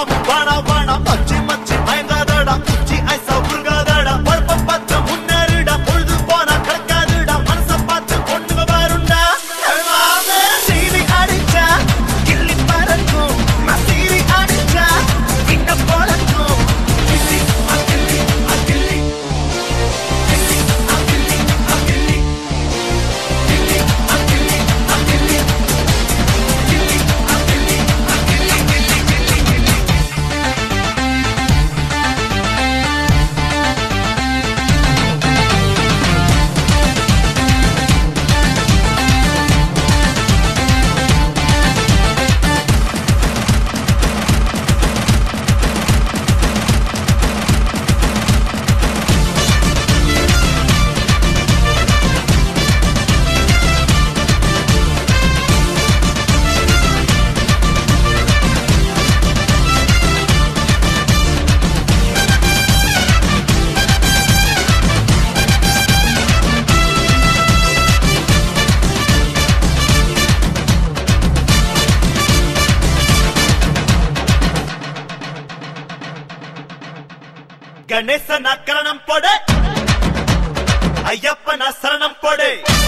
வேணாமும் வாடா வாடா மச்சி மச்சி மயங்காதடா உச்சி ஐசா உருகாதடா குழப்பம் பார்த்து முன்னேறிடா பொழுது போனா கிடக்காதுடா மனச பார்த்து பொண்ணுங்க பாருண்டா சீனி அடிச்சா கிள்ளி பறக்கும் நான் சீனி அடிச்சா இங்க போலக்கும் கிள்ளி அகிள்ளி அகிள்ளி கிள்ளி அகிள்ளி அகிள்ளி கிள்ளி அகிள்ளி அகிள்ளி கிள்ளி அகிள்ளி அகிள்ளி கணேசன் அக்கரணம் போடு ஐயப்பன் சரணம் போடு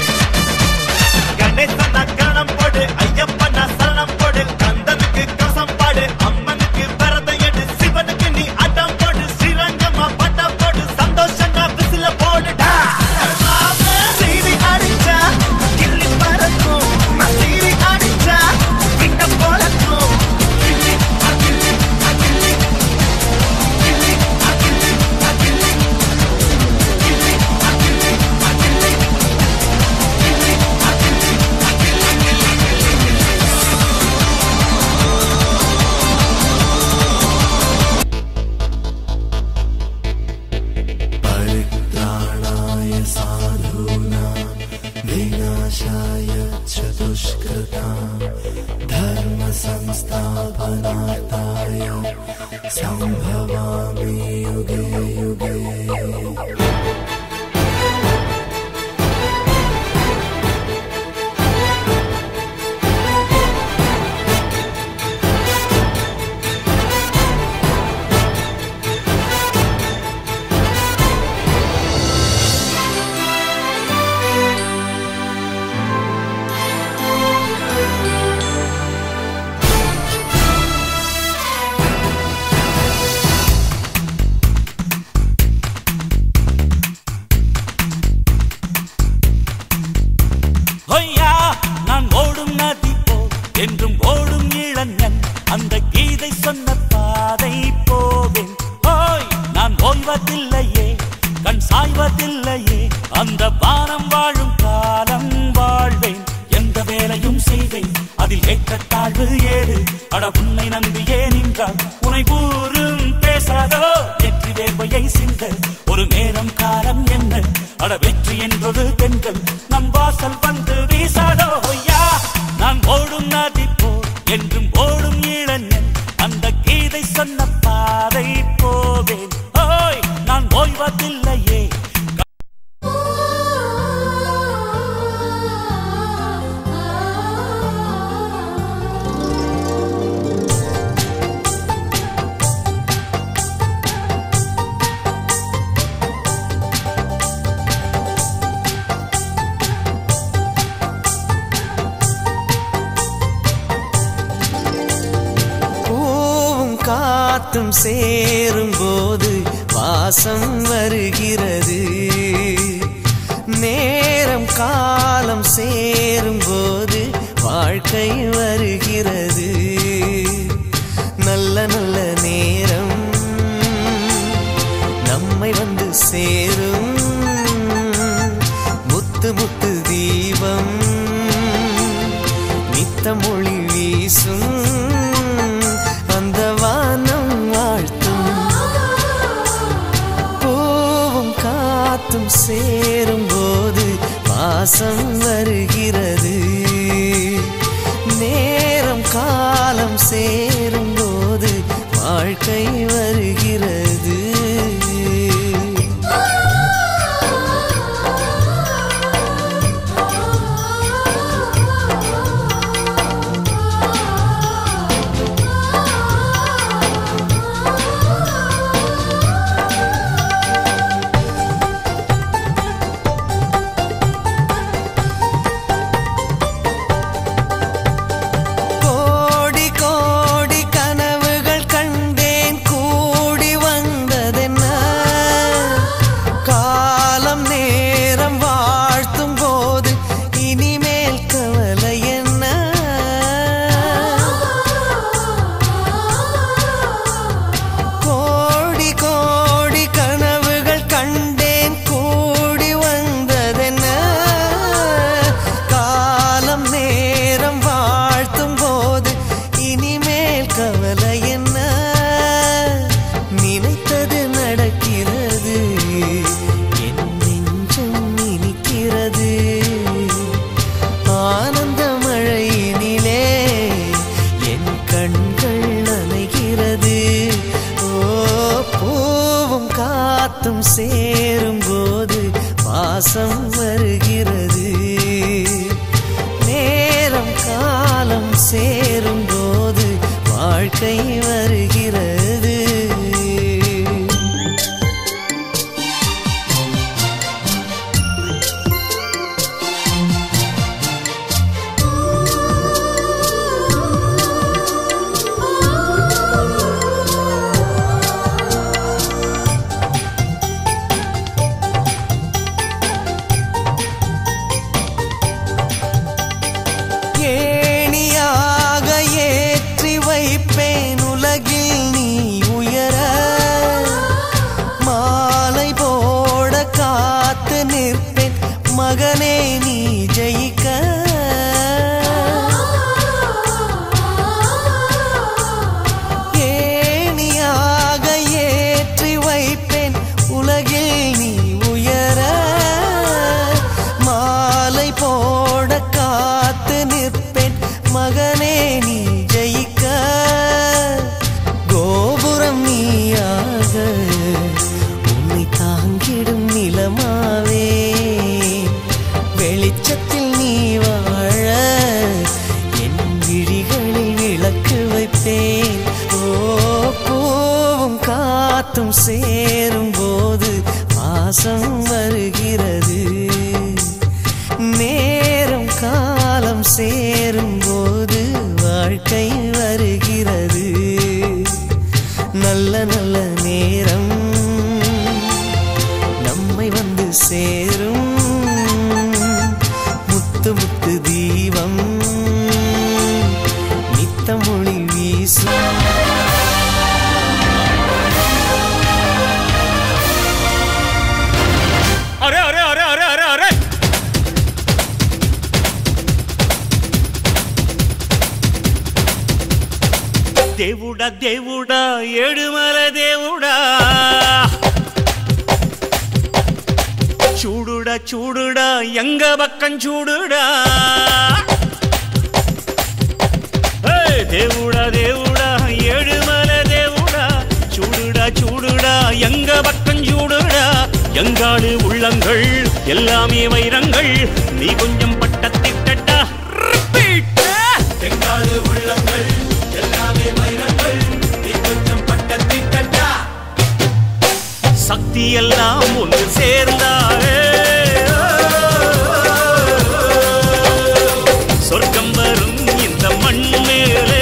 கணேசன் அக்கரணம் போடு ஐயப்பன் சரணம் போடு கந்தனுக்கு கவசம் பாடு அம்மனுக்கு விரதம் எடு சிவனுக்கு நீ அடம் போடு ஸ்ரீரங்கமா பட்டம் போடு சந்தோஷமா விசில போடுடா சீனி அடிச்சா கிள்ளி பறக்கும் நான் சீனி அடிச்சா விட்ட போலக்கும் கிள்ளி அகிள்ளி அகிள்ளி கிள்ளி அகிள்ளி அகிள்ளி கிள்ளி அகிள்ளி அகிள்ளி கிள்ளி அகிள்ளி परित्राणाय साधूनां विनाशाय च दुष्कृतां धर्मसंस्थापनार्थाय सम्भवामि युगे युगे ஹொய்யா நான் ஓடும் நதி போ என்றும் ஓடும் இளைஞன் அந்த கீதை சொன்ன பாதை போவேன் ஓய் நான் ஓய்வதில்லையே கண் சாய்வதில்லையே அந்த வானம் வாழும் காலம் வாழ்வேன் எந்த வேலையும் செய்வேன் அதில் ஏற்றத்தாழ்வு ஏது அட உன்னை நம்பியே நின்றால் உனை ஊரும் பேசாதோ வெற்றி வேர்வையை சிந்த ஒரு நேரம் காலம் என்ன அட வெற்றி என்பது பெண்கள் நம் வாசல் வந்து வீசாதோ ஐயா நான் ஓடும் நதி போ என்றும் ஓடும் இளைஞன் அந்த கீதை சொன்ன பாதை போவேன் ஓய் நான் ஓய்வதில்லையே பூவும் காத்தும் சேரும் போது வாசம் வருகிறது நேரம் காலம் சேரும் போது வாழ்க்கை வருகிறது நல்ல நல்ல நேரம் நம்மை வந்து சேரும் முத்து முத்து தீபம் நித்தம் ஒளி வீசும் அந்த வானம் வாழ்த்தும் பூவும் காத்தும் சேரும் போது வாசம் வருகிறது நேரம் காலம் சேரும் போது வாழ்க்கை வருகிறது வாசம் வருகிறது நேரம் காலம் சேரும் போது வாழ்க்கை வருகிறது ஏணியாக ஏற்றி வைப்பேன் உலகில் நீ உயர மாலை போட காத்து நிற்பேன் மகனே நீ ஜெயிக்க ஏணியாக ஏற்றி வைப்பேன் உலகில் நீ உயர மாலை போட காத்து நிற்பேன் மகனே நீ ஜெயிக்க கோபுரம் நீயாக உன்னை தாங்கிடும் நிலமாவே வெளிச்சத்தில் நீ வாழ என் விழிகளில் விளக்கு வைப்பேன் ஓ பூவும் காத்தும் சேரும் போது பாசம் வருகிறது நேரம் காலம் சேரும் போது வாழ்க்கை வருகிறது நல்ல நல்ல நேரம் நம்மை வந்து சேரும் முத்து முத்து தீபம் நித்தமொழி வீசும் அரே அரே அரே அரே அரே அரே దేవుడా దేవుడా ఏడుమల దేవుడా చూడుడా చూడుడా ఎంగ పక్కం చూడుడా ఏయ్, దేవుడా దేవుడా ఏడుమల దేవుడా చూడుడా చూడుడా எங்க பக்கம் சூடுடா எங்காடு உள்ளங்கள் எல்லாமே வைரங்கள் நீ கொஞ்சம் பட்டத்திட்டா எங்காடு உள்ளங்கள் எல்லாமே வைரங்கள் நீ கொஞ்சம் பட்டத்திட்டா சக்தி எல்லாம் ஒன்று சேர்ந்தாரே சொர்க்கம் வரும் இந்த மண் மேலே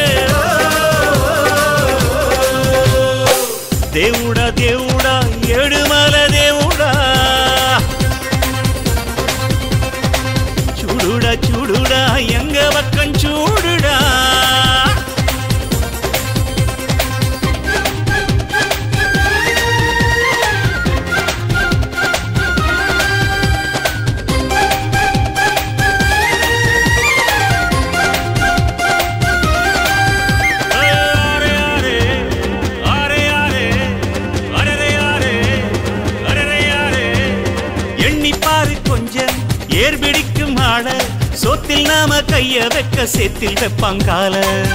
దేవుడా దేవుడా ఏడుమల దేవుడా చూడుడా చూడుడా ఎంగ పక్కం చూడుడా அரே அரே அரே அரே அரே அரே அரே அரே எண்ணி பாரு கொஞ்சம் ஏர் பிடிக்கும் ஆள சோத்தில் நாம கைய வைக்க சேத்தில் வைப்பாங்கால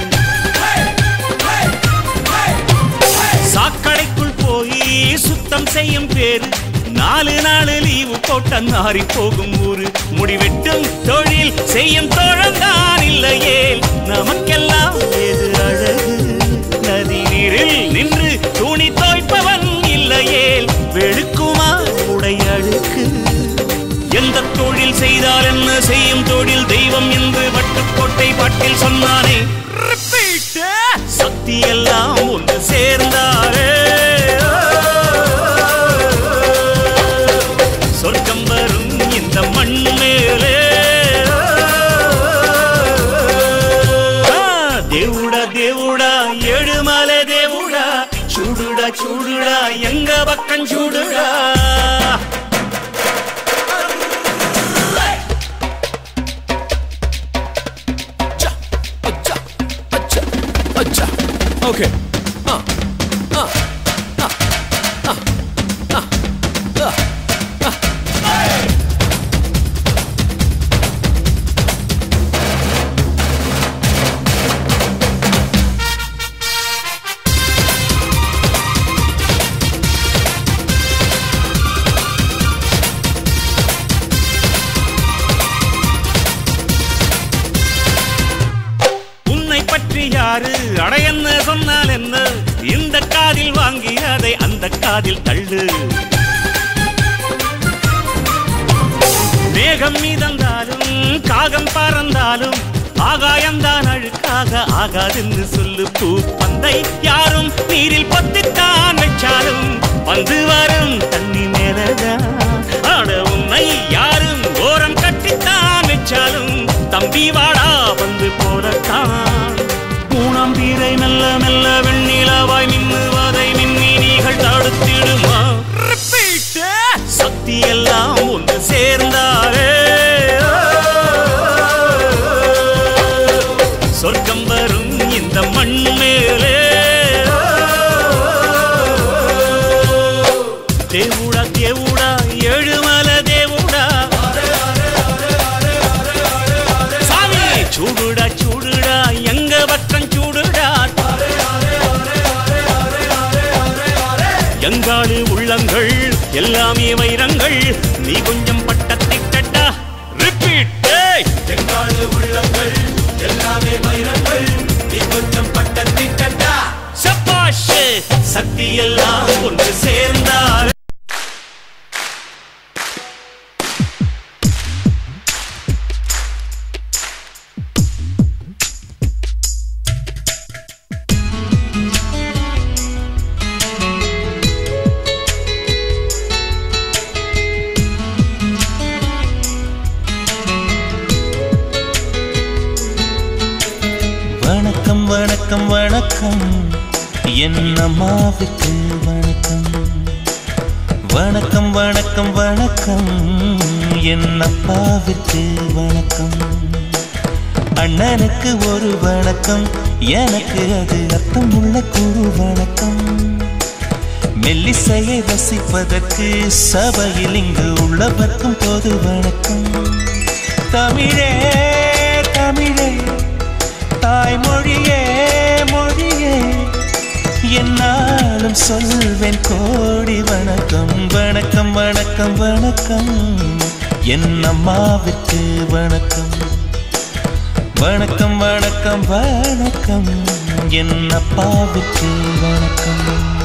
சாக்கடைக்குள் போய் சுத்தம் செய்யும் பேரு நாலு நாள் லீவு போட்ட நாரி போகும் ஊரு முடிவெட்டும் தொழில் செய்யும் தோழந்தான் இல்லையே நமக்கெல்லாம் எது அழகு நதி நீரில் நின்று துணி தோய்ப்பவன் இல்லையேல் வெளுக்குமா உடை அழுக்கு எந்த தொழில் செய்தால் என்ன செய்யும் தொழில் தெய்வம் என்று வட்டுக்கோட்டை பாட்டில் சொன்னானே Repeat. சக்தி எல்லாம் ஒன்று சேர்ந்தாரே சொர்க்கம் வரும் இந்த மண் மேலே ஆ, దేవుడా దేవుడా ఏడుమల దేవుడా చూడుడా చూడుడా ఎంగ పక్కం చూడుడా Okay. Uh, uh, uh, uh, uh, uh, uh. என்ன இந்த காதில் வாங்கி அதை அந்த காதில் தள்ளு மேகம் மீதந்தாலும் காகம் பறந்தாலும் ஆகாயம்தான் அழுக்காக ஆகாதுன்னு சொல்லு பூ பந்தை யாரும் நீரில் பத்தித்தான் வச்சாலும் வந்து வரும் தண்ணி மேலதான் ஆட உன்னை யாரும் ஓரம் கட்டித்தான் வச்சாலும் தம்பி வாடா வந்து போடத்தான் மூணாம் பீரை மெல்ல மெல்ல வெண்ணிலவாய் மின்னுவதை மின்மினிகள் தடுத்திடுமா ரிப்பீட் சக்தி எல்லாம் ஒன்று சேர்ந்தாரே சொர்க்கம் வரும் இந்த மண் மேலே தேவுடா தேவுடா ஏழுமல தேவுடா சாமி சூடுடா சூடுடா எங்க பக்கம் சூடுடா எங்காடு உள்ளங்கள் எல்லாமே வைரங்கள் நீ கொஞ்சம் பட்டத்திட்டா ரிப்பீட் எங்காடு உள்ளங்கள் எல்லாமே வைரங்கள் நீ கொஞ்சம் பட்டத்திட்டா சப்பாஷ் சக்தி எல்லாம் ஒன்று சேர்ந்தார் வணக்கம் வணக்கம் வணக்கம் என் அம்மாவுக்கு வணக்கம் வணக்கம் வணக்கம் வணக்கம் என் அப்பாவிற்கு வணக்கம் அண்ணனுக்கு ஒரு வணக்கம் எனக்கு அது அர்த்தம் உள்ள குரு வணக்கம் மெல்லிசையை ரசிப்பதற்கு சபையில் இங்கு உள்ளவர்க்கும் பொது வணக்கம் தமிழே தமிழே தாய்மொழியே மொழியே என்னாலும் சொல்வேன் கோடி வணக்கம் வணக்கம் வணக்கம் வணக்கம் என் அம்மாவிற்கு வணக்கம் வணக்கம் வணக்கம் வணக்கம் என் அப்பாவிற்கு வணக்கம்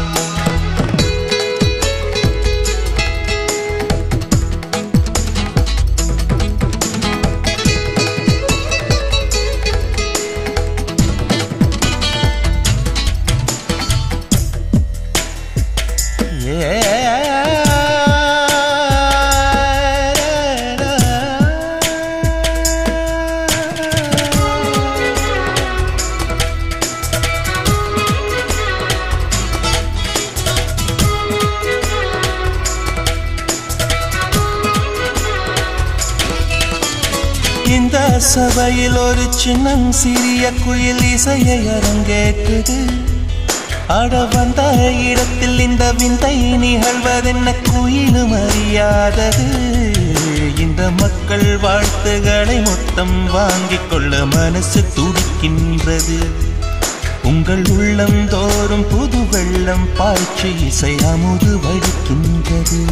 இந்த சபையில் ஒரு சின்னம் சிறிய குயில் இசையை அரங்கேற்றுது ஆட வந்த இடத்தில் இந்த விந்தை நிகழ்வதென்ன குயிலும் அறியாதது இந்த மக்கள் வாழ்த்துகளை மொத்தம் வாங்கிக் கொள்ள மனசு துடிக்கின்றது உங்கள் உள்ளம் தோறும் புது வெள்ளம் பாய்ச்சி இசை அமுது வடிக்கின்றது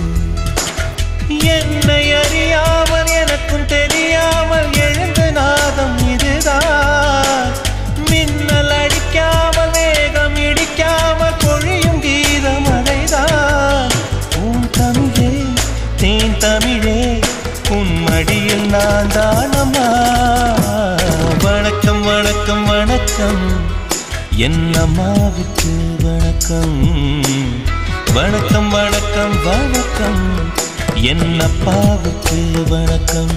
என்னை அறியாமல் எனக்கும் தெரியாமல் எழுந்த நாதம் இதுதான் மின்னல் அடிக்காமல் வேகம் இடிக்காமல் பொழியும் கீதம் அதைதான் உன் தமிழே தேன் தமிழே உன் மடியில் நான் தானம்மா வணக்கம் வணக்கம் வணக்கம் என் அம்மாவுக்கு வணக்கம் வணக்கம் வணக்கம் வணக்கம் என் அப்பாவுக்கு வணக்கம்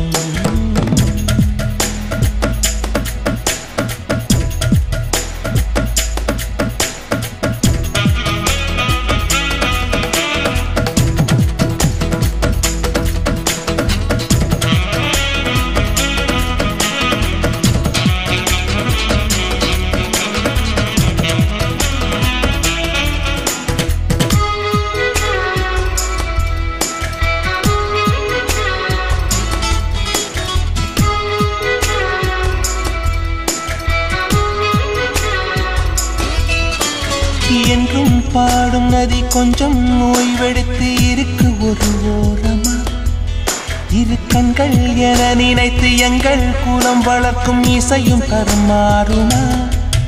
என்றும் பாடும் நதி கொஞ்சம் ஓய்வெடுத்து இருக்கு ஒரு ஓரமா இரு கண்கள் என நினைத்து எங்கள் குலம் வளர்க்கும் இசையும் தருமாறுமா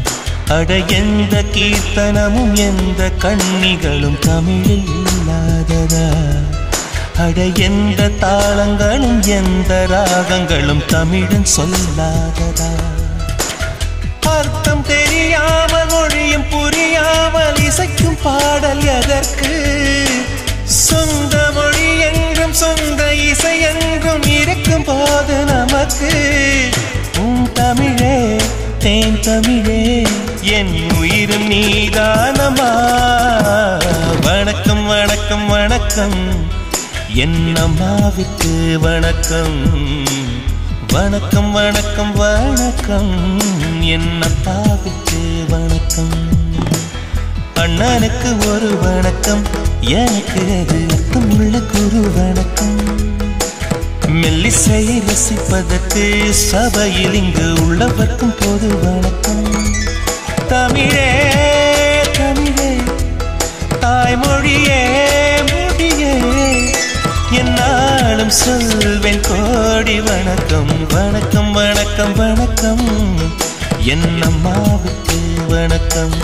அட எந்த கீர்த்தனமும் எந்த கண்ணிகளும் தமிழில் இல்லாததா அட எந்த தாளங்களும் எந்த ராகங்களும் தமிழன் சொல்லாததா அர்த்தம் தெரியாமல் மொழியும் புரியாமல் இசைக்கும் பாடல் எதற்கு சொந்த மொழி என்றும் சொந்த இசை என்றும் இருக்கும் போது நமக்கு உன் தமிழே தேன் தமிழே என் உயிரும் நீதானமா வணக்கம் வணக்கம் வணக்கம் என் அம்மாவுக்கு வணக்கம் வணக்கம் வணக்கம் வணக்கம் என் அப்பாவுக்கு வணக்கம் அண்ணனுக்கு ஒரு வணக்கம் எனக்கு அது அர்த்தம் உள்ள குரு வணக்கம் மெல்லிசையை ரசிப்பதற்கு சபையில் இங்கு உள்ளவர்க்கும் பொது வணக்கம் தமிழே தமிழே தாய்மொழியே மொழியே என்னாலும் சொல்வேன் கோடி வணக்கம் வணக்கம் வணக்கம் வணக்கம் என் அம்மாவுக்கு வணக்கம்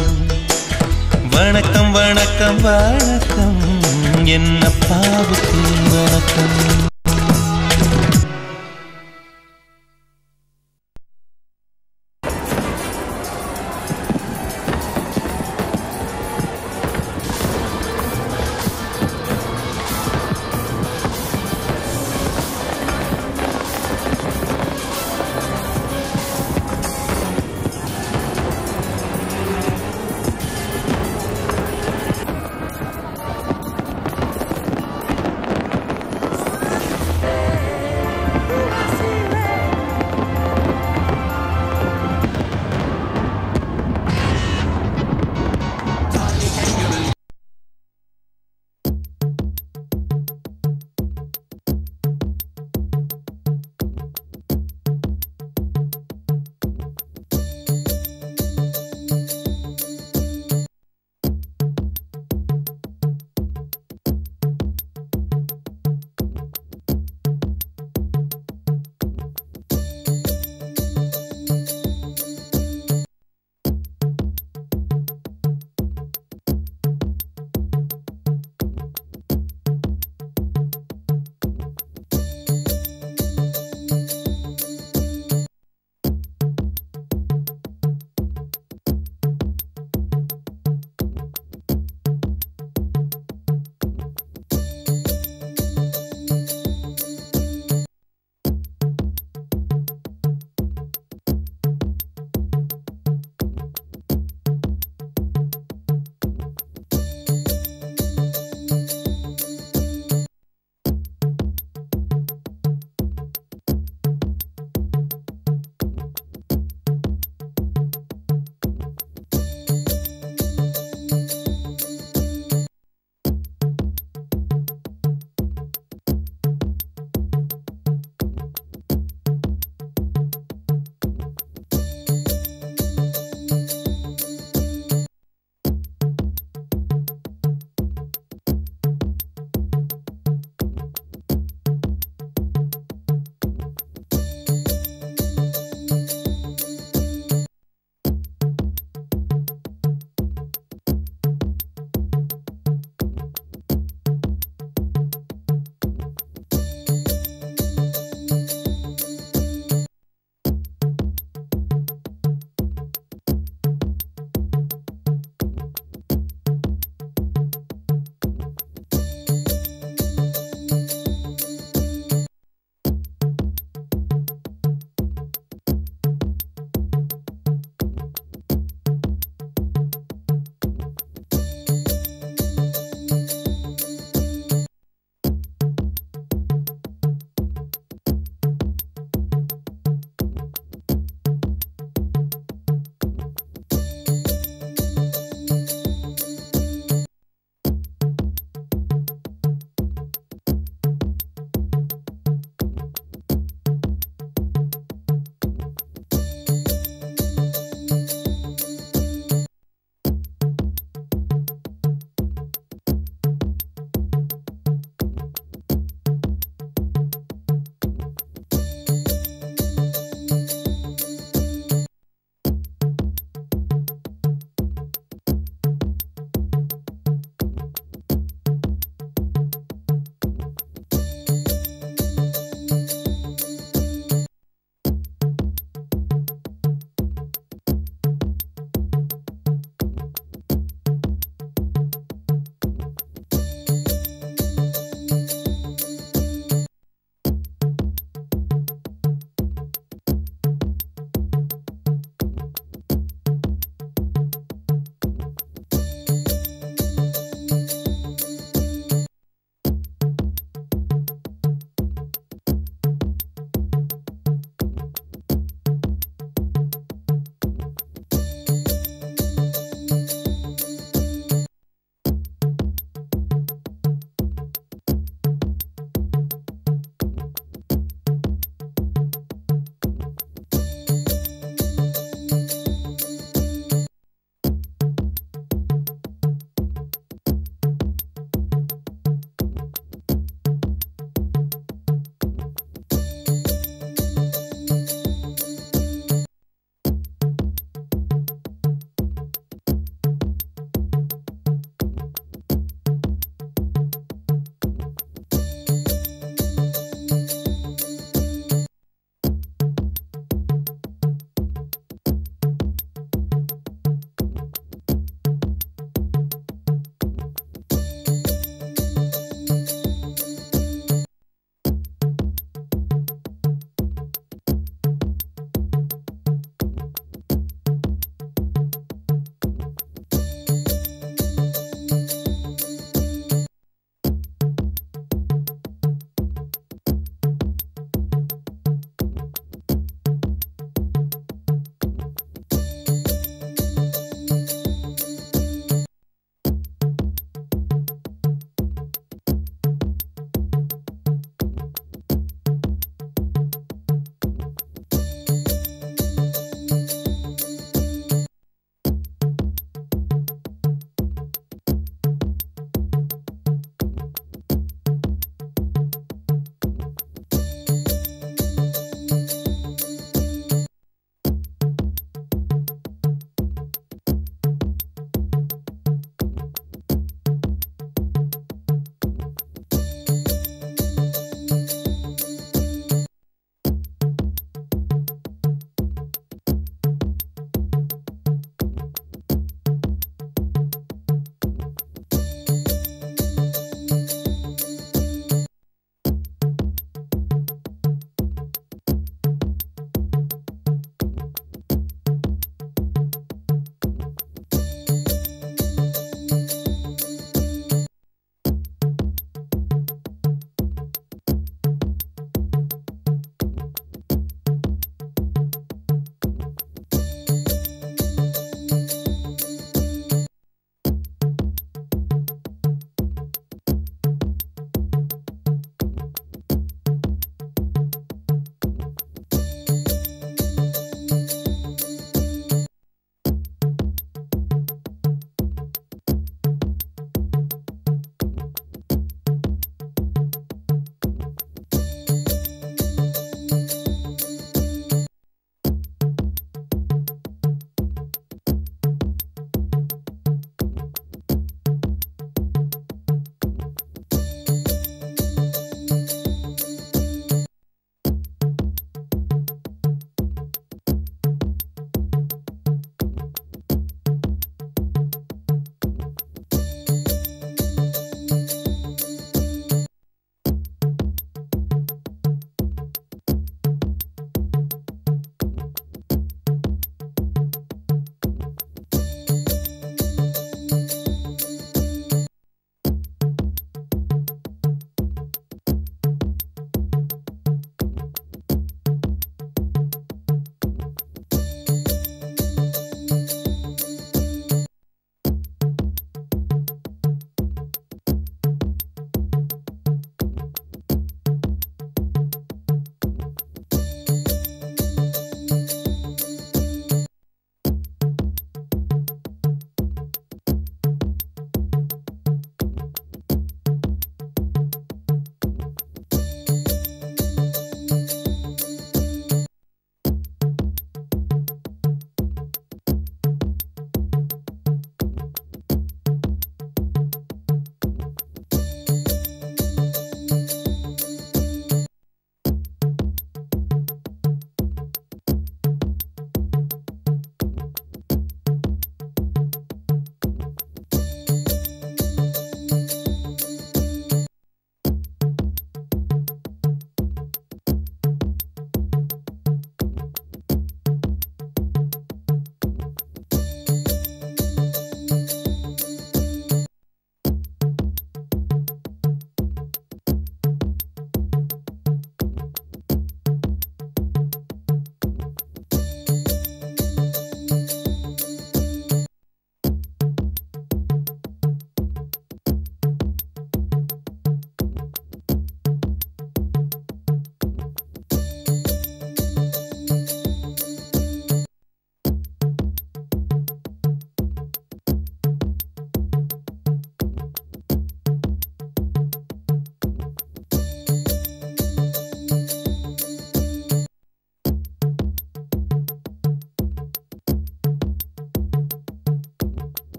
வணக்கம் வணக்கம் வணக்கம் என் அப்பாவுக்கு வணக்கம்